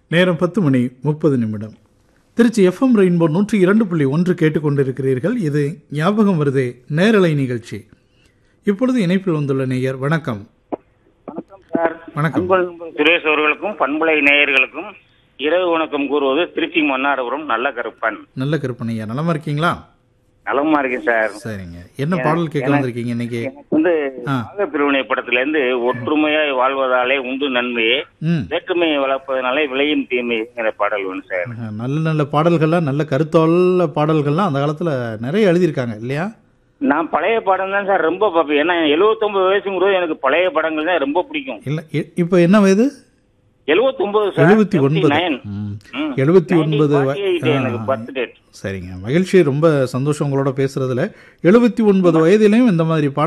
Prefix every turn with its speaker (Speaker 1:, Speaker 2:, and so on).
Speaker 1: நேரம் பத்து மணி முப்பது நிமிடம் திருச்சி எஃப்எம் ரெயின்போ நூற்றி இரண்டு புள்ளி ஒன்று கேட்டுக்கொண்டிருக்கிறீர்கள் இது ஞாபகம் வருதே நேரலை நிகழ்ச்சி இப்பொழுது இணைப்பில் வந்துள்ள நேயர் வணக்கம்
Speaker 2: வணக்கம் சார்
Speaker 1: வணக்கம்.
Speaker 2: அன்பு சுரேஷ் அவர்களுக்கும் பண்புலை நேயர்களுக்கும் இரவு வணக்கம் கூறுவது திருச்சி மன்னாரபுரம் நல்ல கருப்பன்
Speaker 1: நல்ல கருப்பனையா நலமா இருக்கீங்களா
Speaker 2: நலமா இருக்கேன் சார்
Speaker 1: சரிங்க என்ன பாடல் கேட்க வந்திருக்கீங்க இன்னைக்கு
Speaker 2: எனக்கு வந்து
Speaker 1: ஆ.
Speaker 2: நாகப்பிரிவினை படத்துல இருந்து ஒற்றுமையாய் வாழ்வதாலே உண்டு நன்மையே
Speaker 1: ம்
Speaker 2: வேற்றுமையை வளர்ப்பதனாலே விளையும் தீமைங்கிற பாடல் வேணும் சார்
Speaker 1: நல்ல நல்ல பாடல்கள்லாம் நல்ல கருத்துள்ள பாடல்கள்லாம் அந்த காலத்தில் நிறைய எழுதியிருக்காங்க இல்லையா
Speaker 2: நான் பழைய படம் தான் சார் ரொம்ப பார்ப்பேன் ஏன்னா 79 வயசுங்கிறது எனக்கு பழைய படங்கள் தான் ரொம்ப பிடிக்கும்
Speaker 1: இல்லை இப்போ என்ன வயது
Speaker 2: 79 சார்
Speaker 1: எழுபத்தி ஒன்பது
Speaker 2: 79.
Speaker 1: ம்.
Speaker 2: ம்.
Speaker 1: எழுபத்தி ஒன்பது வ-
Speaker 2: 1948 எனக்கு
Speaker 1: ஆ,
Speaker 2: பர்த் டேட்
Speaker 1: சரிங்க மகிழ்ச்சி ரொம்ப சந்தோஷம் உங்களோட பேசுறதுல எழுபத்தி ஒன்பது வயதிலையும் இந்த மாதிரி பாடல்